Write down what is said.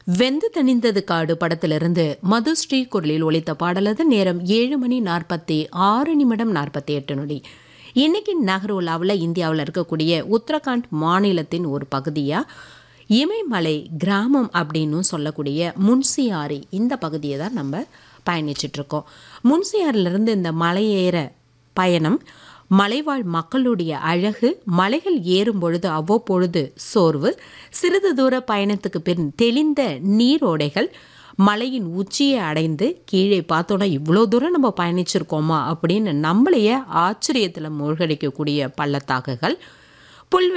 வெந்து தணிந்தது காடு படத்திலிருந்து மதுஸ்ரீ குரலில் ஒலித்த பாடலது நேரம் ஏழு மணி நாற்பத்தி ஆறு நிமிடம் நாற்பத்தி எட்டு நொடி இன்னைக்கு நகரோலாவில் இந்தியாவில் இருக்கக்கூடிய உத்தரகாண்ட் மாநிலத்தின் ஒரு பகுதியாக இமயமலை கிராமம் அப்படின்னு சொல்லக்கூடிய முன்சியாரி இந்த பகுதியை தான் நம்ம பயணிச்சுட்டு இருக்கோம் முன்சியாரிலிருந்து இந்த மலையேற பயணம் மலைவாழ் மக்களுடைய அழகு மலைகள் ஏறும் பொழுது அவ்வப்பொழுது சோர்வு சிறிது தூர பயணத்துக்கு பின் தெளிந்த நீரோடைகள் மலையின் உச்சியை அடைந்து கீழே பார்த்தோன்னா இவ்வளோ தூரம் நம்ம பயணிச்சிருக்கோமா அப்படின்னு நம்மளையே ஆச்சரியத்தில் மூழ்கடிக்கக்கூடிய பள்ளத்தாக்குகள் புல்